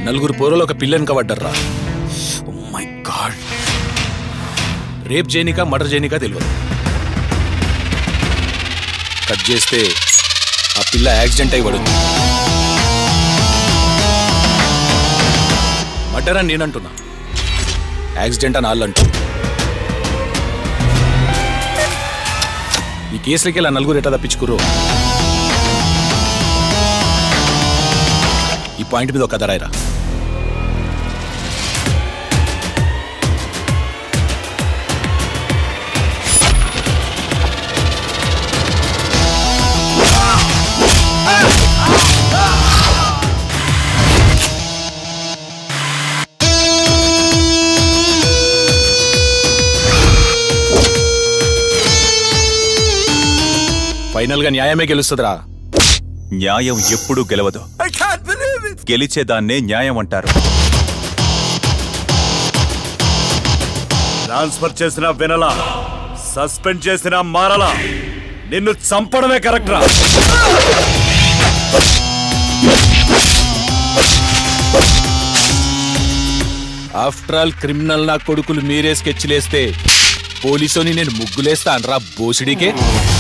నలుగురు పోరలు ఒక పిల్లని కబడ్డర్రా మై గాడ్ రేప్ చేయనిక మర్డర్ చేయనిక తెలియదు కట్ చేస్తే ఆ పిల్ల యాక్సిడెంట్ అయి పడుంది మర్డర్ అని నేనంటున్నా యాక్సిడెంట్ అని వాళ్ళు అంటున్నా ఈ కేసులకి ఇలా నలుగురు ఎట్లా తప్పించుకురు ఈ పాయింట్ మీద ఒక కథ రాయరా ఫైనల్ గా న్యాయమే గెలుస్తుందిరా న్యాయం ఎప్పుడూ గెలవదు గెలిచేదాన్నే న్యాయం అంటారు ట్రాన్స్ఫర్ చేసిన వినలా సస్పెండ్ చేసిన మారలా నిన్ను చంపడమే కరెక్ట్ రా ఆఫ్టర్ ఆల్ క్రిమినల్ నా కొడుకులు మీరే స్కెచ్లేస్తే పోలీసుని నేను ముగ్గులేస్తా అనరా బోసిడికే